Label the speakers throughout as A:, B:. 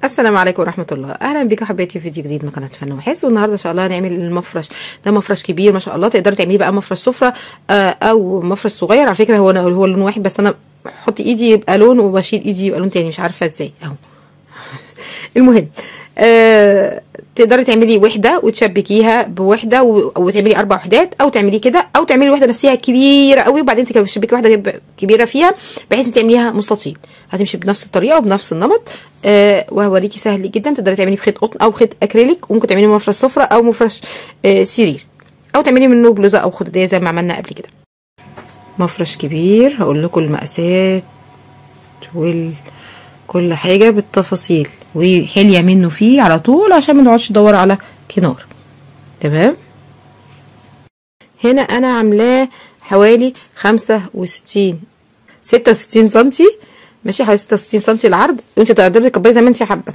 A: السلام عليكم ورحمة الله أهلا بيكم حبايبي في فيديو جديد من قناة فن وحس والنهاردة إن شاء الله هنعمل المفرش ده مفرش كبير ما شاء الله تقدري تعمليه بقى مفرش سفرة آه أو مفرش صغير على فكرة هو هو لون واحد بس أنا بحط إيدي يبقى لون وبشيل إيدي يبقى لون تاني مش عارفة إزاي أهو المهم آه تقدري تعملي وحده وتشبكيها بوحده وتعملي اربع وحدات او تعملي كده او تعملي الوحده نفسها كبيره قوي وبعدين تشبكي واحده كبيره فيها بحيث تعمليها مستطيل هتمشي بنفس الطريقه وبنفس النمط آه وهوريكي سهل جدا تقدري تعملي بخيط قطن او خيط اكريليك وممكن تعملي مفرش سفره او مفرش آه سرير او تعملي منه بلوزه او خداديه زي ما عملنا قبل كده مفرش كبير هقول لكم المقاسات وال كل حاجة بالتفاصيل وحلية منه فيه على طول عشان ما نقعدش ندور على كنار تمام هنا انا عاملاه حوالي خمسة وستين ستة وستين سنتي ماشي حوالي ستة وستين سنتي العرض وانت تقدري تكبري زي ما انت حابة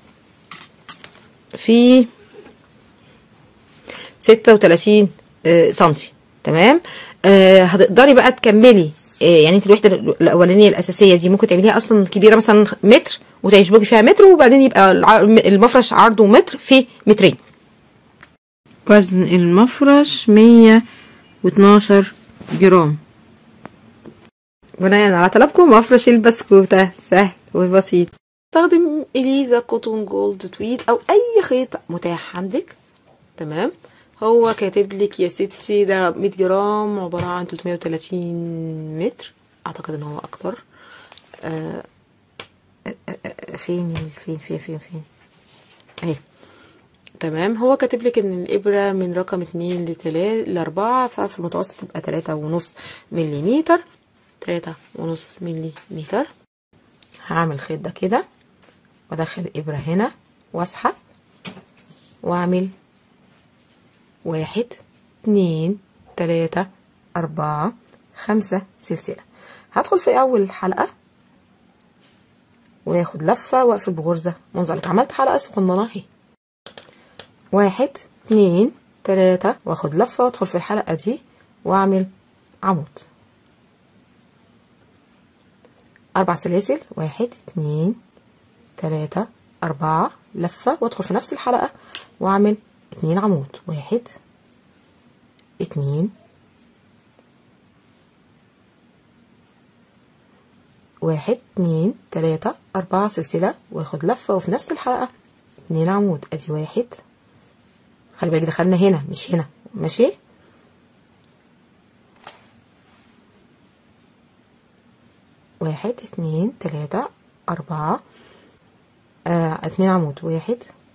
A: في ستة وتلاتين سنتي تمام آه هتقدري بقى تكملي يعني انت الوحده الاولانيه الاساسيه دي ممكن تعمليها اصلا كبيره مثلا متر وتشبكي فيها متر وبعدين يبقى المفرش عرضه متر في مترين وزن المفرش مية واتناشر جرام بناء على طلبكم مفرش البسكوتة سهل وبسيط استخدم اليزا كوتون جولد تويد او اي خيط متاح عندك تمام هو كاتب لك يا ستي ده 100 جرام عبارة عن 330 متر اعتقد ان هو اكتر آه فين فين فين فين فين اهي تمام هو كاتب لك ان الابرة من رقم اتنين لتلاتة لاربعة ففي المتوسط تبقى تلاتة ونص مليمتر تلاتة ونص مليمتر هعمل الخيط ده كده وادخل الابرة هنا واسحب واعمل واحد اتنين تلاتة أربعة خمسة سلسلة هدخل في أول حلقة واخد لفة واقفل بغرزة منزلقة عملت حلقة صغننة اهي واحد اتنين تلاتة واخد لفة وادخل في الحلقة دي واعمل عمود أربع سلاسل واحد اتنين تلاتة أربعة لفة وادخل في نفس الحلقة واعمل اتنين عمود واحد اتنين واحد اتنين تلاتة أربعة سلسلة واخد لفة وفي نفس الحلقة اتنين عمود ادي واحد خلي بالك دخلنا هنا مش هنا ماشي واحد اتنين تلاتة أربعة آه اتنين عمود واحد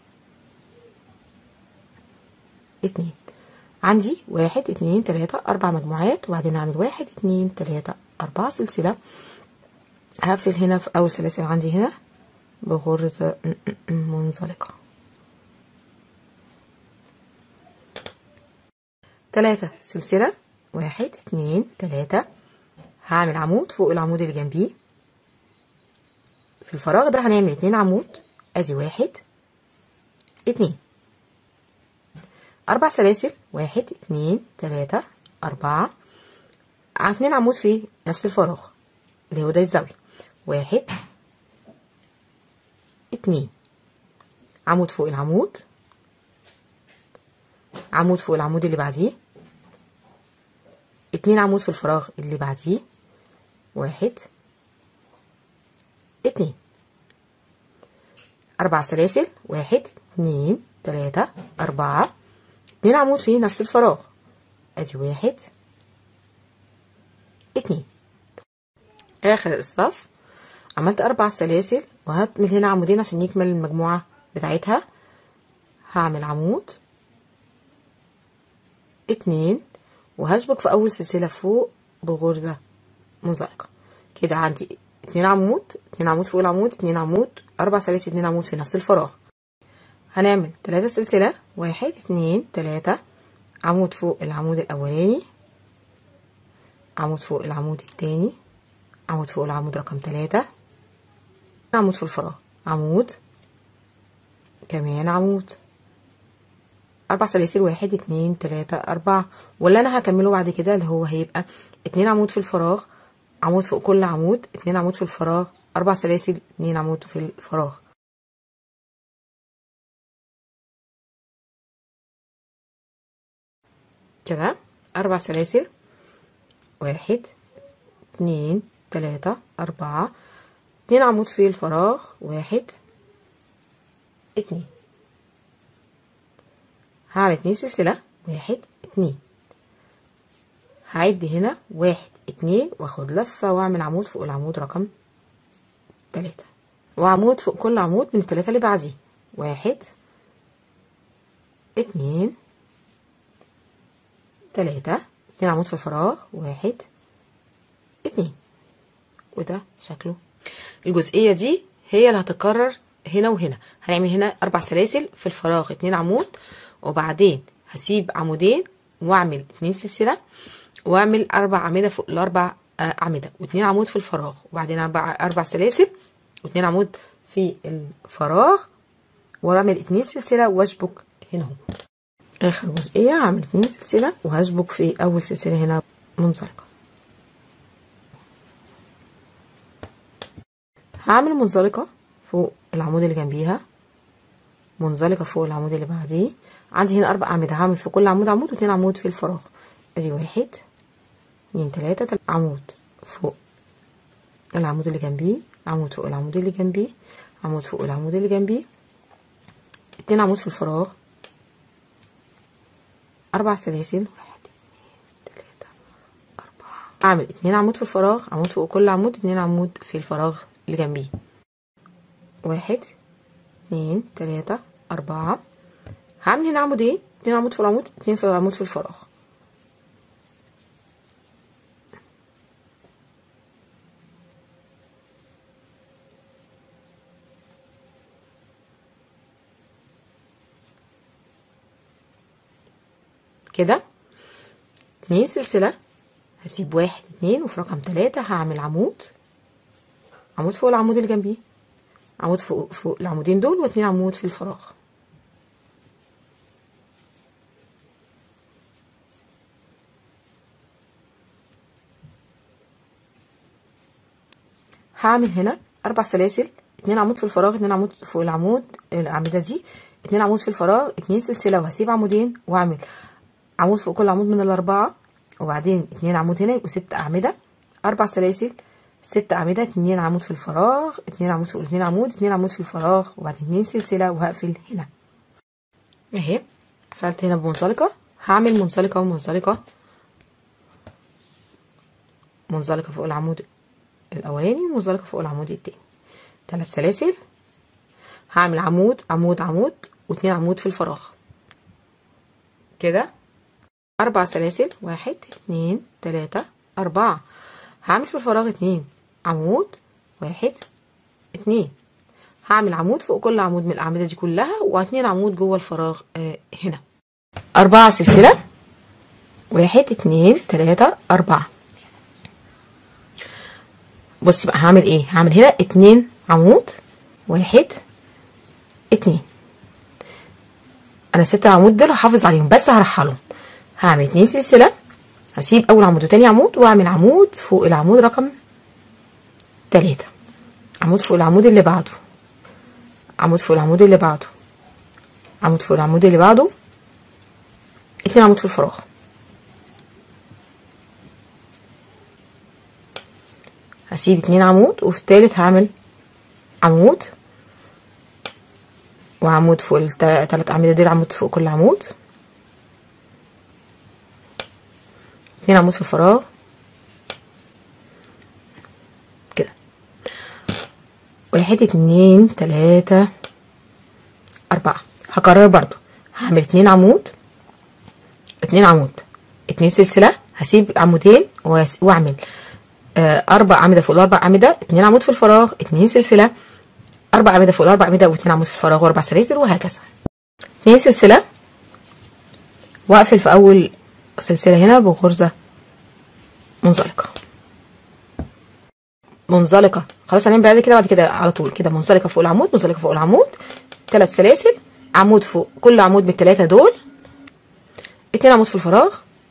A: اتنين عندي واحد اتنين تلاتة أربع مجموعات وبعدين أعمل واحد اتنين تلاتة أربعة سلسلة هقفل هنا في أول سلاسل عندي هنا بغرزة منزلقة تلاتة سلسلة واحد اتنين تلاتة هعمل عمود فوق العمود اللي جنبيه في الفراغ ده هنعمل اتنين عمود ادي واحد اتنين أربع سلاسل واحد اتنين تلاتة أربعة اتنين عمود في نفس الفراغ اللي هو ده الزاوية واحد اتنين عمود فوق العمود عمود فوق العمود اللي بعديه اتنين عمود في الفراغ اللي بعديه واحد اتنين أربع سلاسل واحد اتنين تلاتة أربعة اتنين عمود في نفس الفراغ ادي واحد اتنين اخر الصف عملت اربع سلاسل وهكمل هنا عمودين عشان يكمل المجموعة بتاعتها هعمل عمود اتنين وهشبك في اول سلسلة فوق بغرزة منزلقة كده عندي اتنين عمود اتنين عمود فوق العمود اتنين عمود اربع سلاسل اتنين عمود في نفس الفراغ هنعمل تلاتة سلسلة واحد اتنين تلاتة عمود فوق العمود الأولاني عمود فوق العمود التاني عمود فوق العمود رقم تلاتة عمود في الفراغ عمود كمان عمود أربع سلاسل واحد اتنين تلاتة أربعة واللي أنا هكمله بعد كده اللي هو هيبقى اتنين عمود في الفراغ عمود فوق كل عمود اتنين عمود في الفراغ أربع سلاسل اتنين عمود في الفراغ كده اربع سلاسل واحد اتنين تلاتة اربعة اتنين عمود في الفراغ واحد اتنين هعمل اتنين سلسلة واحد اتنين هعد هنا واحد اتنين واخد لفة واعمل عمود فوق العمود رقم تلاتة وعمود فوق كل عمود من التلاتة اللي بعديه واحد اتنين تلاتة اتنين عمود في الفراغ واحد اتنين وده شكله الجزئية دي هي اللي هتتكرر هنا وهنا هنعمل هنا اربع سلاسل في الفراغ اتنين عمود وبعدين هسيب عمودين واعمل اتنين سلسلة واعمل اربع اعمدة فوق الاربع آه، اعمدة واتنين عمود في الفراغ وبعدين اربع اربع سلاسل واتنين عمود في الفراغ واعمل اتنين سلسلة واشبك هنا اهو اخر جزئية هعمل اتنين سلسلة وهشبك في اول سلسلة هنا منزلقة هعمل منزلقة فوق العمود اللي جنبيها منزلقة فوق العمود اللي بعديه عندي هنا اربع اعمدة هعمل في كل عمود عمود واتنين عمود في الفراغ ادي واحد اتنين تلاتة تل- عمود فوق العمود اللي جنبيه عمود فوق العمود اللي جنبيه عمود فوق العمود اللي جنبيه اتنين عمود في الفراغ اربع سلاسل واحد اتنين تلاتة اربعة اعمل اتنين عمود في الفراغ عمود فوق كل عمود اتنين عمود في الفراغ اللي جنبيه واحد اتنين تلاتة اربعة هعمل هنا عمودين اتنين عمود في العمود اتنين في عمود في الفراغ كده اتنين سلسلة هسيب واحد اتنين وفي رقم تلاتة هعمل عمود عمود فوق العمود اللي جنبيه عمود فوق فوق العمودين دول واتنين عمود في الفراغ هعمل هنا اربع سلاسل اتنين عمود في الفراغ اتنين عمود فوق العمود الاعمده دي اتنين عمود في الفراغ اتنين سلسله وهسيب عمودين واعمل عمود فوق كل عمود من الاربعه وبعدين اتنين عمود هنا يبقوا ست اعمده اربع سلاسل ست اعمده اتنين عمود في الفراغ اتنين عمود فوق اتنين عمود اتنين عمود في الفراغ وبعدين اتنين سلسله وهقفل هنا اهي قفلت هنا بمنزلقه هعمل منزلقه ومنزلقه منزلقه فوق العمود الاولاني ومنزلقه فوق العمود التاني ثلاث سلاسل هعمل عمود عمود عمود واتنين عمود في الفراغ كده اربع سلاسل واحد اتنين تلاتة اربعة هعمل في الفراغ اتنين عمود واحد اتنين هعمل عمود فوق كل عمود من الاعمدة دي كلها واتنين عمود جوه الفراغ آه هنا اربعة سلسلة واحد اتنين تلاتة اربعة بصي بقى هعمل ايه هعمل هنا اتنين عمود واحد اتنين انا ست عمود دول هحافظ عليهم بس هرحلهم هعمل اتنين سلسلة هسيب اول عمود وتاني عمود واعمل عمود فوق العمود رقم تلاتة عمود فوق العمود اللي بعده عمود فوق العمود اللي بعده عمود فوق العمود اللي بعده اتنين عمود في الفراغ هسيب اتنين عمود وفي التالت هعمل عمود وعمود فوق التلات أعمدة دول عمود فوق كل عمود اتنين عمود في الفراغ كده واحد اتنين تلاتة أربعة هكرر برضو هعمل اتنين عمود اتنين عمود اتنين سلسلة هسيب عمودين وأس- واعمل آه، اربع اعمده فوق الاربع اعمده اتنين عمود في الفراغ اتنين سلسله اربع اعمده فوق الاربع اعمده واتنين عمود في الفراغ واربع سلاسل وهكذا اتنين سلسله واقفل في اول سلسله هنا بغرزه منزلقه منزلقه خلاص هنعمل بعد كده بعد كده على طول كده منزلقه فوق العمود منزلقه فوق العمود ثلاث سلاسل عمود فوق كل عمود من الثلاثه دول اتنين عمود في الفراغ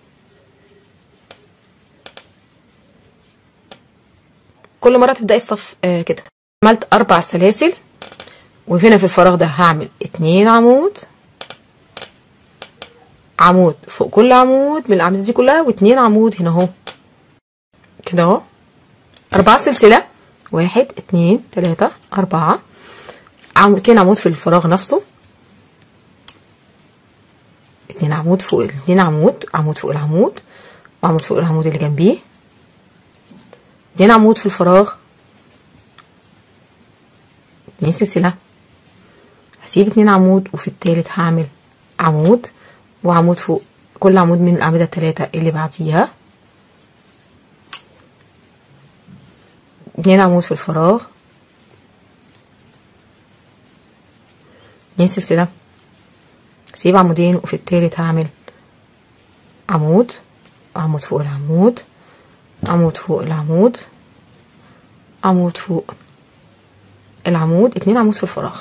A: كل مره تبداي الصف آه كده عملت اربع سلاسل وهنا في الفراغ ده هعمل اتنين عمود عمود فوق كل عمود من الاعمده دي كلها واتنين عمود هنا اهو كده اهو اربعة سلسله واحد اتنين تلاته اربعه عمودين عمود في الفراغ نفسه اتنين عمود فوق اتنين عمود عمود فوق العمود وعمود فوق العمود اللي جنبيه اتنين عمود في الفراغ اتنين سلسلة هسيب اتنين عمود وفي التالت هعمل عمود وعمود فوق كل عمود من الأعمدة التلاتة اللي بعديها اتنين عمود في الفراغ اتنين سلسلة سيب عمودين وفي التالت هعمل عمود عمود فوق العمود عمود فوق العمود عمود فوق العمود اتنين عمود في الفراغ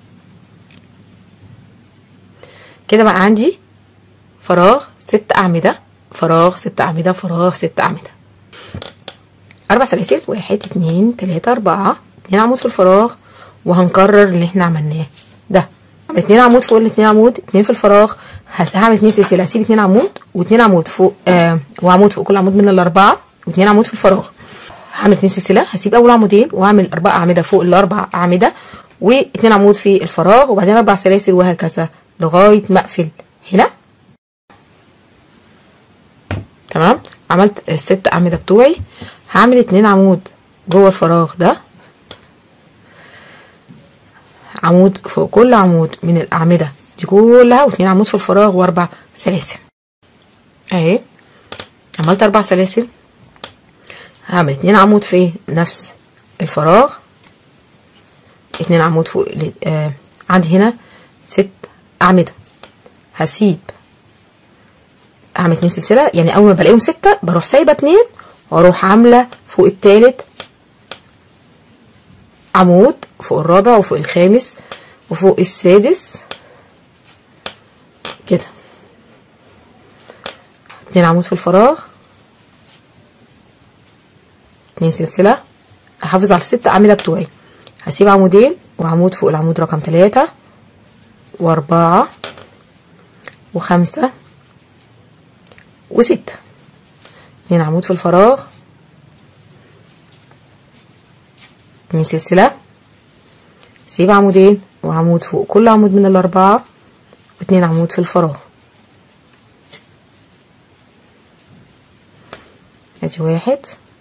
A: كده بقى عندي فراغ ست أعمدة فراغ ست أعمدة فراغ ست أعمدة أربع سلاسل واحد اتنين تلاتة أربعة اتنين عمود في الفراغ وهنكرر اللي احنا عملناه ده عمل اتنين عمود فوق الاتنين عمود اتنين في الفراغ هعمل اتنين سلسلة هسيب اتنين عمود واتنين عمود فوق آه وعمود فوق كل عمود من الأربعة واتنين عمود في الفراغ هعمل اتنين سلسلة هسيب أول عمودين وأعمل أربع أعمدة فوق الأربع أعمدة واتنين عمود في الفراغ وبعدين أربع سلاسل وهكذا لغاية ما أقفل هنا تمام عملت الست أعمدة بتوعي هعمل اتنين عمود جوه الفراغ ده عمود فوق كل عمود من الأعمدة دي كلها واتنين عمود في الفراغ وأربع سلاسل أهي عملت أربع سلاسل هعمل اتنين عمود في نفس الفراغ اتنين عمود فوق آه عندي هنا ست أعمدة هسيب أعمل اتنين سلسلة يعني أول ما بلاقيهم ستة بروح سايبة اتنين وأروح عاملة فوق التالت عمود فوق الرابع وفوق الخامس وفوق السادس كده اتنين عمود في الفراغ اتنين سلسلة احافظ على الست اعمدة بتوعي هسيب عمودين وعمود فوق العمود رقم تلاتة واربعة وخمسة وستة اتنين عمود في الفراغ اتنين سلسلة سيب عمودين وعمود فوق كل عمود من الأربعة واتنين عمود في الفراغ ادي واحد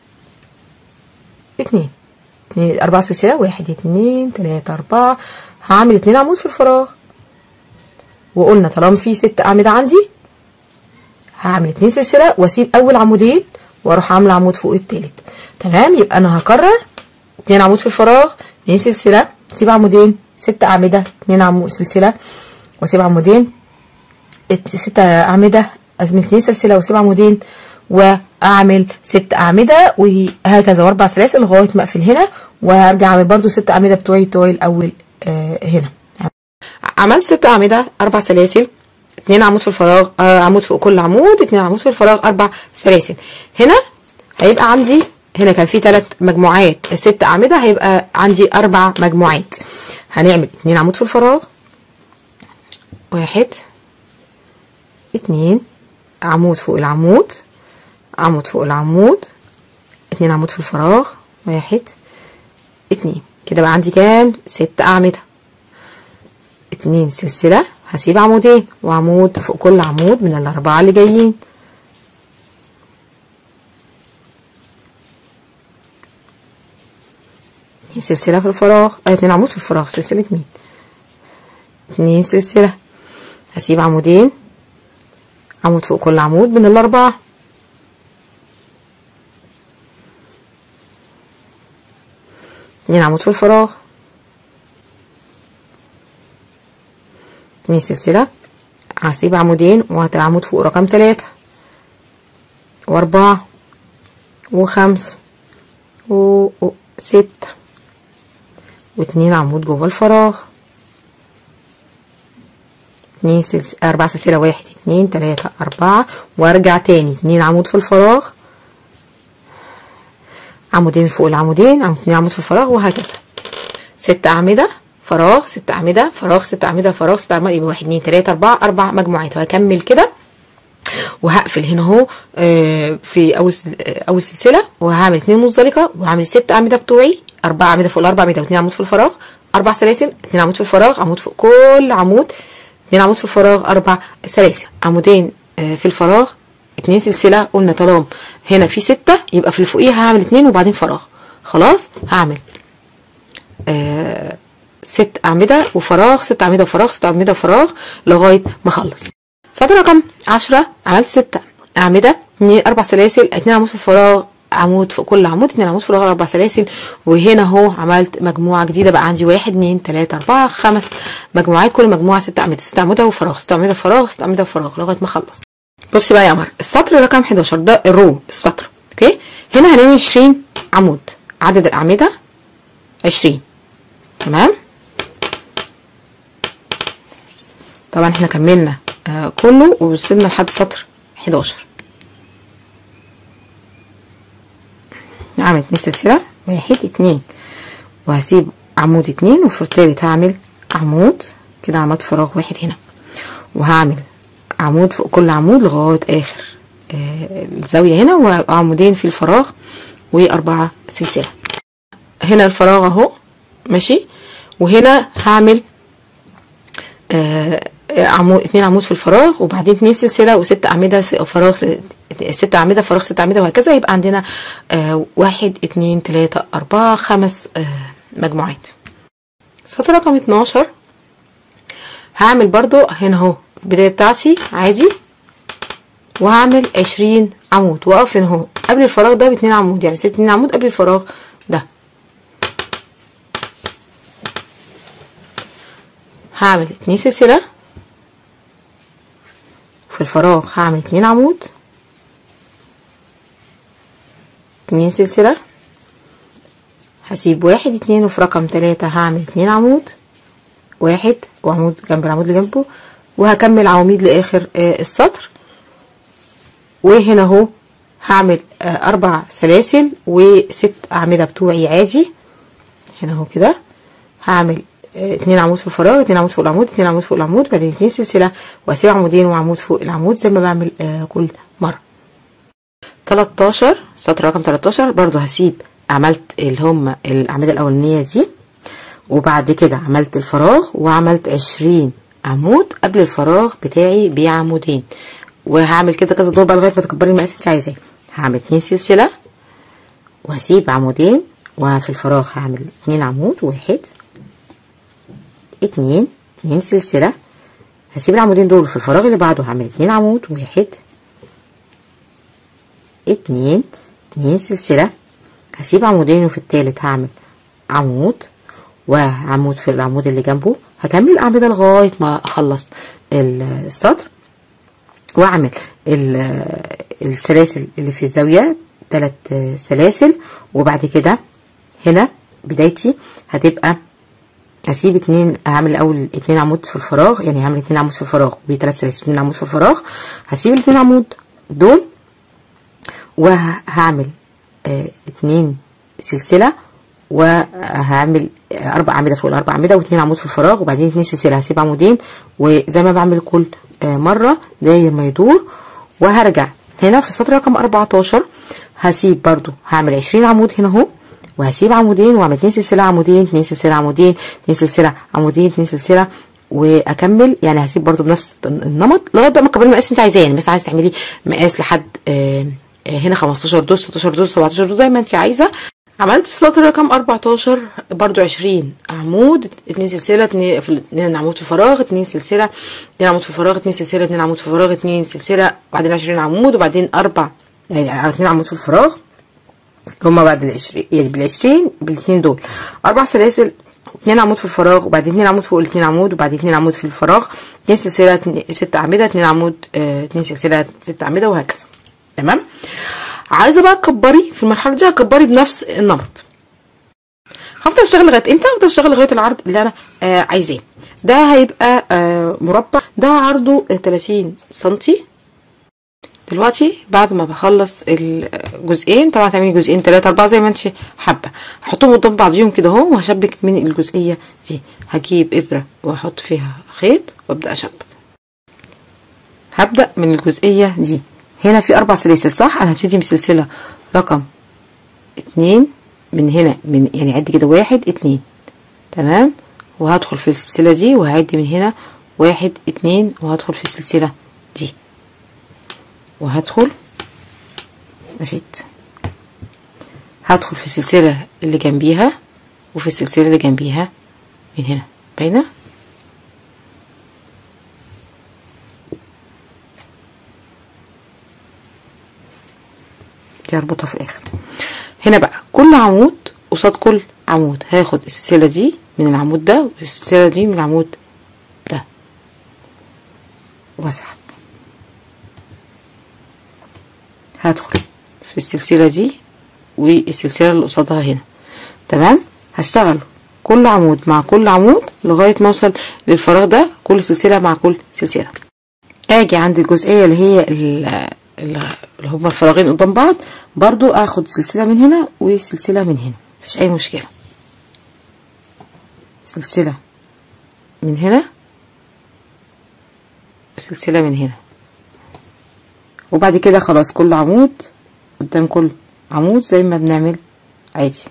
A: اتنين اتنين أربعة سلسلة واحد اتنين تلاتة أربعة هعمل اتنين عمود في الفراغ وقلنا طالما في ست أعمدة عندي هعمل اتنين سلسلة واسيب أول عمودين واروح عاملة عمود فوق التالت تمام يبقى أنا هكرر اتنين عمود في الفراغ اتنين سلسلة سيب عمودين ست أعمدة اتنين عمود سلسلة واسيب عمودين ست أعمدة أزمن اتنين سلسلة واسيب عمودين واعمل ست اعمده وهكذا واربع سلاسل لغايه ما اقفل هنا وهرجع اعمل برده ست اعمده بتوعي بتوعي الاول آه هنا عملت ست اعمده اربع سلاسل اتنين عمود في الفراغ آه عمود فوق كل عمود اتنين عمود في الفراغ اربع سلاسل هنا هيبقى عندي هنا كان في ثلاث مجموعات ست اعمده هيبقى عندي اربع مجموعات هنعمل اتنين عمود في الفراغ واحد اتنين عمود فوق العمود عمود فوق العمود اتنين عمود في الفراغ واحد اتنين كده بقى عندي كام ست أعمدة اتنين سلسلة هسيب عمودين وعمود فوق كل عمود من الأربعة اللي جايين اتنين سلسلة في الفراغ اه اتنين عمود في الفراغ سلسلة مين اتنين سلسلة هسيب عمودين عمود فوق كل عمود من الأربعة اتنين عمود في الفراغ اتنين سلسلة هسيب عمودين وعمود فوق رقم تلاتة واربعة وخمسة وستة واتنين عمود جوه الفراغ اتنين سلسلة اربع سلسلة واحد اتنين تلاتة اربعة وارجع تاني اتنين عمود في الفراغ عمودين فوق العمودين اتنين عمود في الفراغ وهكذا ست اعمدة فراغ ست اعمدة فراغ ست اعمدة فراغ ست اعمدة يبقى واحد اتنين تلاتة اربعة اربع مجموعات وهكمل كده وهقفل هنا اهو آه، في اول سل- آه، اول سلسله وهعمل اتنين منزلقه وهعمل الست اعمده بتوعي اربع اعمده فوق الاربع اعمده واتنين عمود في الفراغ اربع سلاسل اتنين عمود في الفراغ عمود فوق كل عمود اتنين عمود في الفراغ اربع سلاسل عمودين آه، في الفراغ اتنين سلسله قلنا طالما هنا في سته يبقى في اللي فوقيها هعمل اتنين وبعدين فراغ خلاص هعمل آه ست أعمدة وفراغ ست أعمدة وفراغ ست أعمدة وفراغ لغاية ما أخلص سطر رقم عشرة عملت ست أعمدة اتنين أربع سلاسل اتنين عمود في الفراغ عمود فوق كل عمود اتنين عمود في الفراغ أربع سلاسل وهنا أهو عملت مجموعة جديدة بقى عندي واحد اتنين تلاتة أربعة خمس مجموعات كل مجموعة ست أعمدة ست أعمدة وفراغ ست أعمدة وفراغ ست أعمدة وفراغ لغاية ما أخلص بصي بقى يا قمر السطر رقم 11 ده الرو السطر اوكي هنا هنعمل 20 عمود عدد الأعمدة 20 تمام طبعا احنا كملنا آه كله ووصلنا لحد سطر 11 هعمل اتنين سلسلة واحد اتنين وهسيب عمود اتنين وفي التالت هعمل عمود كده عملت فراغ واحد هنا وهعمل عمود فوق كل عمود لغاية آخر آه الزاوية هنا وعمودين في الفراغ وأربعة سلسلة هنا الفراغ اهو ماشي وهنا هعمل آه عمود اتنين عمود في الفراغ وبعدين اتنين سلسلة وست أعمدة س- فراغ س- ست أعمدة فراغ ست أعمدة وهكذا يبقى عندنا آه واحد اتنين تلاتة أربعة خمس آه مجموعات سطر رقم اتناشر هعمل برضو هنا اهو البداية بتاعتي عادي وهعمل عشرين عمود واقف هنا اهو قبل الفراغ ده باتنين عمود يعني ست اتنين عمود قبل الفراغ ده هعمل اتنين سلسلة في الفراغ هعمل اتنين عمود اتنين سلسلة هسيب واحد اتنين وفي رقم تلاتة هعمل اتنين عمود واحد وعمود جنب العمود اللي جنبه وهكمل عواميد لاخر آه السطر وهنا اهو هعمل آه اربع سلاسل وست اعمده بتوعي عادي هنا اهو كده هعمل آه، اتنين عمود في الفراغ اتنين عمود فوق العمود اتنين عمود فوق العمود بعدين اتنين سلسله واسيب عمودين وعمود فوق العمود زي ما بعمل آه كل مره 13 سطر رقم 13 برضو هسيب عملت اللي هم الاعمده الاولانيه دي وبعد كده عملت الفراغ وعملت 20 عمود قبل الفراغ بتاعي بعمودين وهعمل كده كذا دور بقى لغايه ما تكبري المقاس انت عايزاه هعمل اتنين سلسله وهسيب عمودين وفي الفراغ هعمل اتنين عمود واحد اتنين اتنين سلسلة هسيب العمودين دول في الفراغ اللي بعده هعمل اتنين عمود واحد اتنين اتنين سلسلة هسيب عمودين وفي التالت هعمل عمود وعمود في العمود اللي جنبه هكمل اعمدة لغاية ما اخلص السطر واعمل ال- السلاسل اللي في الزاوية تلات سلاسل وبعد كده هنا بدايتي هتبقى هسيب اتنين هعمل الاول اتنين عمود في الفراغ يعني هعمل اتنين عمود في الفراغ وثلاث سلاسل اتنين عمود في الفراغ هسيب الاتنين عمود دول وهعمل اه اتنين سلسله وهعمل اربع اعمده فوق الاربع اعمده واتنين عمود في الفراغ وبعدين اتنين سلسله هسيب عمودين وزي ما بعمل كل اه مره داير ما يدور وهرجع هنا في السطر رقم 14 هسيب برضو هعمل 20 عمود هنا اهو وهسيب عمودين واعمل اتنين سلسله عمودين اتنين سلسله عمودين اتنين سلسله عمودين اتنين سلسله واكمل يعني هسيب برضو بنفس النمط لغايه بقى ما تكبري المقاس اللي انت عايزاه يعني مثلا عايز تعملي مقاس لحد آه آه هنا 15 دور 16 دور 17 دور زي ما انت عايزه عملت في السطر رقم 14 برضو 20 عمود اتنين سلسله اتنين في اتنين عمود في فراغ اتنين سلسله اتنين عمود في فراغ اتنين سلسله اتنين عمود في فراغ اتنين سلسله وبعدين 20 عمود وبعدين اربع يعني اتنين عمود في الفراغ هما بعد العشرين يعني بالعشرين بالاتنين دول اربع سلاسل اتنين عمود في الفراغ وبعدين اتنين عمود فوق الاتنين عمود وبعدين اتنين عمود في الفراغ اتنين سلسله اتنين ست اعمده اتنين عمود اه اتنين سلسله ست اعمده وهكذا تمام عايزه بقى تكبري في المرحله دي هتكبري بنفس النمط هفضل اشتغل لغايه امتى هفضل اشتغل لغايه العرض اللي انا آه عايزاه ده هيبقى آه مربع ده عرضه 30 سنتي دلوقتي بعد ما بخلص الجزئين طبعا تعملي جزئين تلاتة اربعة زي ما انت حابة هحطهم قدام بعضيهم كده اهو وهشبك من الجزئية دي هجيب ابرة واحط فيها خيط وابدأ اشبك هبدأ من الجزئية دي هنا في أربع سلاسل صح أنا هبتدي من سلسلة رقم اتنين من هنا من يعني عد كده واحد اتنين تمام وهدخل في السلسلة دي وهعد من هنا واحد اتنين وهدخل في السلسلة دي وهدخل مشيت هدخل في السلسلة اللي جنبيها وفي السلسلة اللي جنبيها من هنا باينة دي هربطها في الاخر هنا بقى كل عمود قصاد كل عمود هاخد السلسلة دي من العمود ده والسلسلة دي من العمود ده واسحب هدخل في السلسلة دي والسلسلة اللي قصادها هنا تمام هشتغل كل عمود مع كل عمود لغاية ما اوصل للفراغ ده كل سلسلة مع كل سلسلة اجي عند الجزئية اللي هي اللي هما الفراغين قدام بعض برضو اخد سلسلة من هنا وسلسلة من هنا مفيش اي مشكلة سلسلة من هنا وسلسلة من هنا وبعد كده خلاص كل عمود قدام كل عمود زي ما بنعمل عادي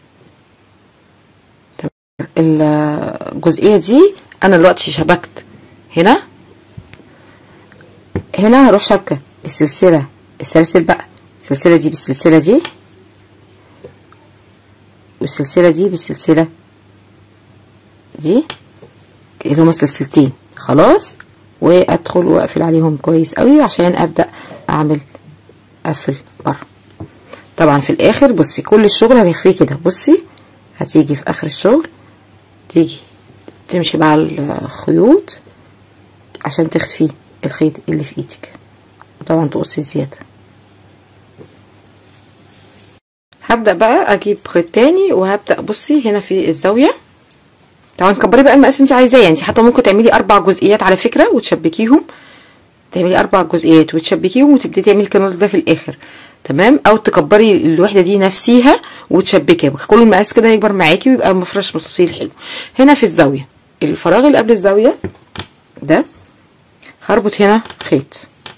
A: الجزئية دي انا دلوقتي شبكت هنا هنا هروح شبكة السلسلة السلسل بقى السلسلة دي بالسلسلة دي والسلسلة دي بالسلسلة دي اللي هما سلسلتين خلاص وادخل واقفل عليهم كويس قوي عشان ابدا اعمل اقفل بره طبعا في الاخر بصي كل الشغل هتخفيه كده بصي هتيجي في اخر الشغل تيجي تمشي مع الخيوط عشان تخفي الخيط اللي في ايدك وطبعا تقصي زياده هبدا بقى اجيب خيط تاني وهبدا بصي هنا في الزاويه طبعا كبري بقى المقاس انت عايزاه يعني انت حتى ممكن تعملي اربع جزئيات على فكره وتشبكيهم تعملي اربع جزئيات وتشبكيهم وتبتدي تعملي الكنار ده في الاخر تمام او تكبري الوحده دي نفسيها وتشبكيها كل المقاس كده يكبر معاكي ويبقى مفرش مستطيل حلو هنا في الزاويه الفراغ اللي قبل الزاويه ده هربط هنا خيط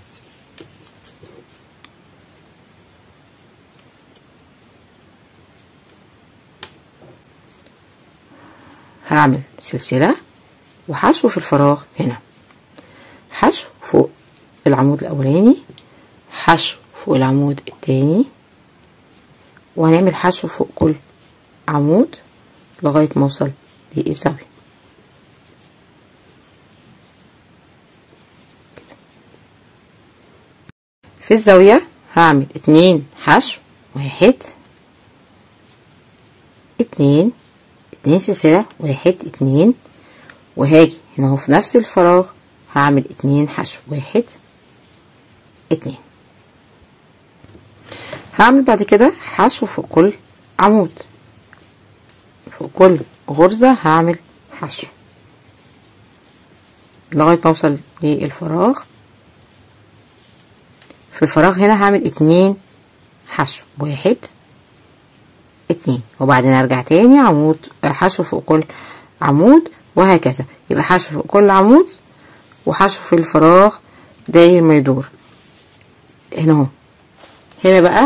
A: هعمل سلسلة وحشو في الفراغ هنا حشو فوق العمود الأولاني حشو فوق العمود التاني وهنعمل حشو فوق كل عمود لغاية ما اوصل للزاوية في الزاوية هعمل اتنين حشو واحد اتنين اتنين سلسلة واحد اتنين وهاجي هنا اهو في نفس الفراغ هعمل اتنين حشو واحد اتنين هعمل بعد كده حشو فوق كل عمود فوق كل غرزة هعمل حشو لغاية ما اوصل للفراغ في الفراغ هنا هعمل اتنين حشو واحد اتنين وبعدين ارجع تاني عمود حشو فوق كل عمود وهكذا يبقى حشو فوق كل عمود وحشو في الفراغ داير ما يدور هنا اهو هنا بقى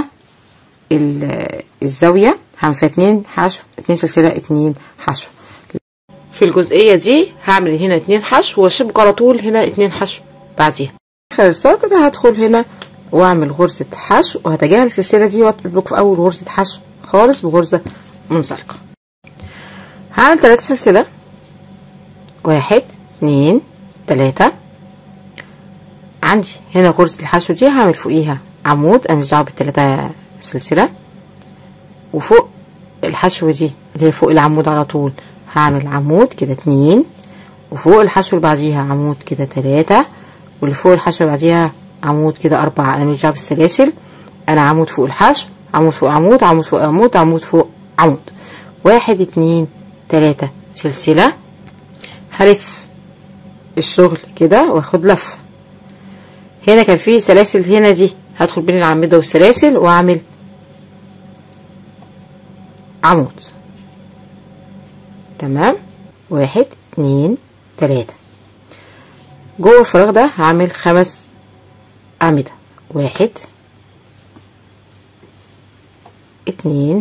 A: الزاوية هعمل فيها اتنين حشو اتنين سلسلة اتنين حشو في الجزئية دي هعمل هنا اتنين حشو واشبك على طول هنا اتنين حشو بعديها اخر السطر هدخل هنا واعمل غرزة حشو وهتجاهل السلسلة دي واترك في اول غرزة حشو خالص بغرزة منزلقة هعمل تلاتة سلسلة واحد اتنين تلاتة عندي هنا غرزة الحشو دي هعمل فوقيها عمود انا مش دعوة بالتلاتة سلسلة وفوق الحشو دي اللي هي فوق العمود على طول هعمل عمود كده اتنين وفوق الحشو اللي بعديها عمود كده تلاتة واللي فوق الحشو اللي بعديها عمود كده أربعة أنا مش دعوة بالسلاسل أنا عمود فوق الحشو عمود فوق عمود عمود فوق عمود عمود فوق عمود واحد اتنين تلاتة سلسلة هلف الشغل كده واخد لفة هنا كان في سلاسل هنا دي هدخل بين العمودة والسلاسل واعمل عمود تمام واحد اتنين تلاتة جوه الفراغ ده هعمل خمس اعمدة واحد اتنين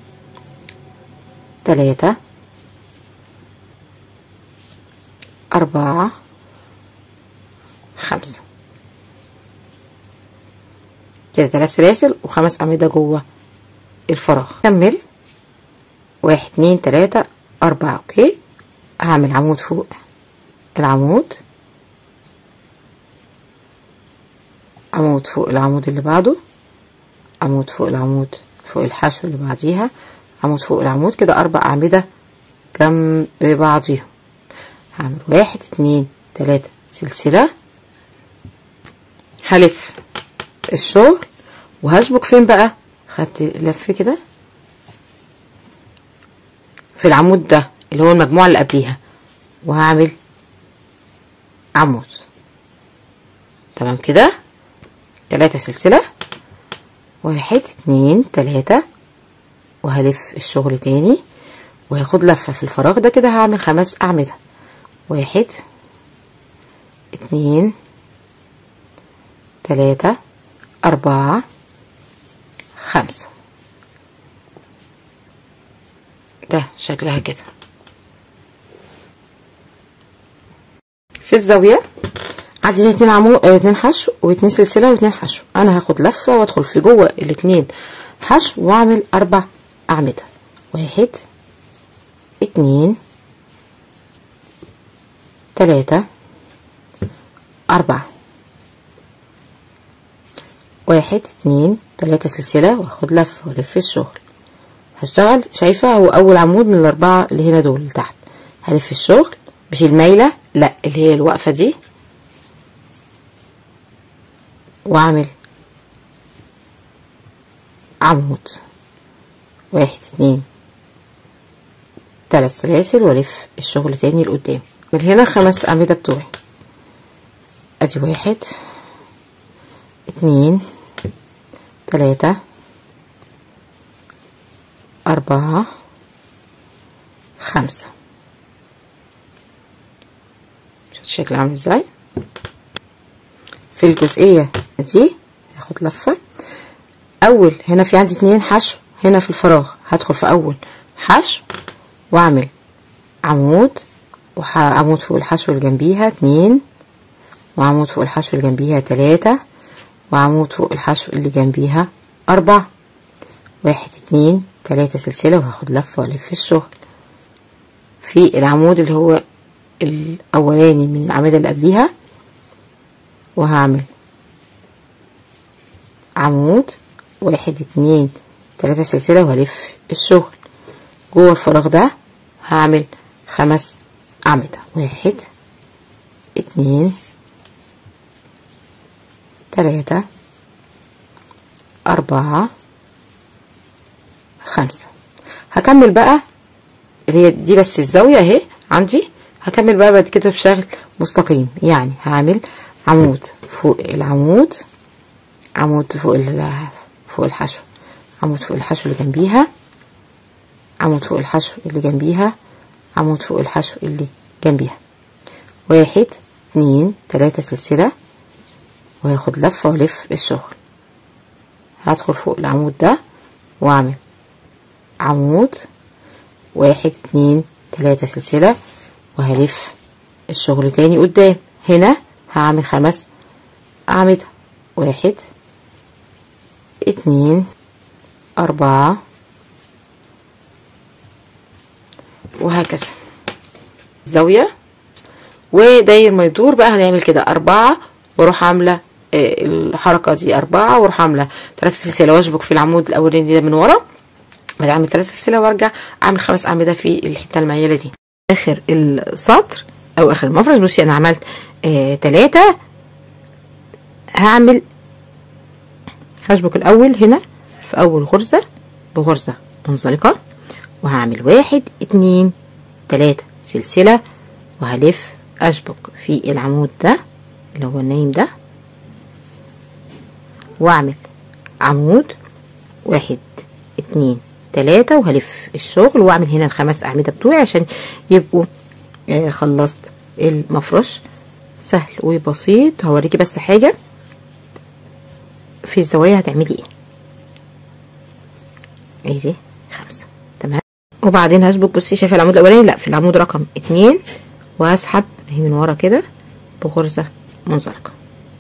A: تلاتة أربعة خمسة كده تلات سلاسل وخمس أعمدة جوه الفراغ كمل واحد اتنين تلاتة أربعة أوكي هعمل عمود فوق العمود عمود فوق العمود اللي بعده عمود فوق العمود فوق الحشو اللي بعديها عمود فوق العمود كده أربع أعمدة جنب بعضيهم هعمل واحد اتنين تلاتة سلسلة هلف الشغل وهشبك فين بقى خدت لف كده في العمود ده اللي هو المجموعة اللي قبليها وهعمل عمود تمام كده تلاتة سلسلة واحد اتنين تلاتة وهلف الشغل تاني وهاخد لفة في الفراغ ده كده هعمل خمس أعمدة واحد اتنين تلاتة أربعة خمسة ده شكلها كده في الزاوية عندي اتنين عمو اه اتنين حشو واتنين سلسلة واتنين حشو انا هاخد لفة وادخل في جوه الاتنين حشو واعمل اربع اعمدة واحد اتنين تلاتة اربعة واحد اتنين تلاتة سلسلة واخد لفة والف الشغل هشتغل شايفة هو اول عمود من الاربعة اللي هنا دول اللي تحت هلف الشغل مش المايلة لا اللي هي الوقفة دي واعمل عمود واحد اتنين تلات سلاسل والف الشغل تاني لقدام من هنا خمس اعمدة بتوعي ادي واحد اتنين تلاتة اربعة خمسة شوف الشكل عامل ازاي في الجزئية دي هاخد لفة اول هنا في عندي اتنين حشو هنا في الفراغ هدخل في اول حشو واعمل عمود وعمود فوق الحشو اللي جنبيها اتنين وعمود فوق الحشو اللي جنبيها تلاتة وعمود فوق الحشو اللي جنبيها اربعة واحد اتنين تلاتة سلسلة وهاخد لفة والف الشغل في العمود اللي هو الاولاني من الاعمدة اللي قبليها وهعمل عمود واحد اتنين تلاتة سلسلة وهلف الشغل جوه الفراغ ده هعمل خمس أعمدة واحد اتنين تلاتة أربعة خمسة هكمل بقى اللي هي دي بس الزاوية اهي عندي هكمل بقى بعد كده بشكل مستقيم يعني هعمل عمود فوق العمود عمود فوق فوق الحشو عمود فوق الحشو اللي جنبيها عمود فوق الحشو اللي جنبيها عمود فوق الحشو اللي جنبيها واحد اتنين تلاتة سلسلة وهاخد لفة والف الشغل هدخل فوق العمود ده واعمل عمود واحد اتنين تلاتة سلسلة وهلف الشغل تاني قدام هنا هعمل خمس أعمدة واحد اتنين أربعة وهكذا زاوية وداير ما يدور بقى هنعمل كده أربعة واروح عاملة الحركة دي أربعة واروح عاملة تلاتة سلسلة واشبك في العمود الأولاني ده من ورا بعد اعمل تلاتة سلسلة وارجع اعمل خمس أعمدة في الحتة الميلة دي آخر السطر أو آخر المفرش بصي أنا عملت آه تلاتة هعمل هشبك الأول هنا في أول غرزة بغرزة منزلقة وهعمل واحد اتنين تلاتة سلسلة وهلف أشبك في العمود ده اللي هو النايم ده وأعمل عمود واحد اتنين تلاتة وهلف الشغل وأعمل هنا الخمس أعمدة بتوعي عشان يبقوا آه خلصت المفرش سهل وبسيط هوريكي بس حاجة في الزوايا هتعملي ايه ايه دي خمسة تمام وبعدين هشبك بصي شايفه العمود الاولاني لا في العمود رقم اتنين وهسحب اهي من ورا كده بغرزة منزلقة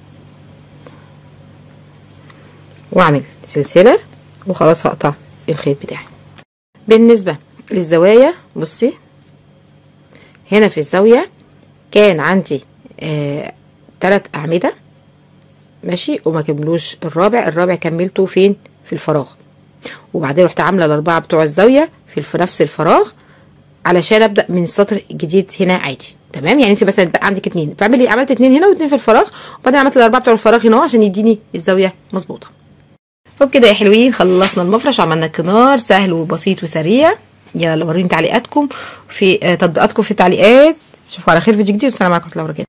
A: واعمل سلسلة وخلاص هقطع الخيط بتاعي بالنسبة للزوايا بصي هنا في الزاوية كان عندي آه تلات أعمدة ماشي وما كملوش الرابع الرابع كملته فين في الفراغ وبعدين رحت عاملة الأربعة بتوع الزاوية في الف- نفس الفراغ علشان ابدا من السطر الجديد هنا عادي تمام يعني انت مثلا بقى عندك اتنين فاعملي عملت اتنين هنا واتنين في الفراغ وبعدين عملت الاربعه بتوع الفراغ هنا عشان يديني الزاويه مظبوطه وبكده يا حلوين خلصنا المفرش وعملنا الكنار سهل وبسيط وسريع يلا وريني تعليقاتكم في آه، تطبيقاتكم في التعليقات اشوفكم على خير فيديو جديد والسلام عليكم ورحمه الله وبركاته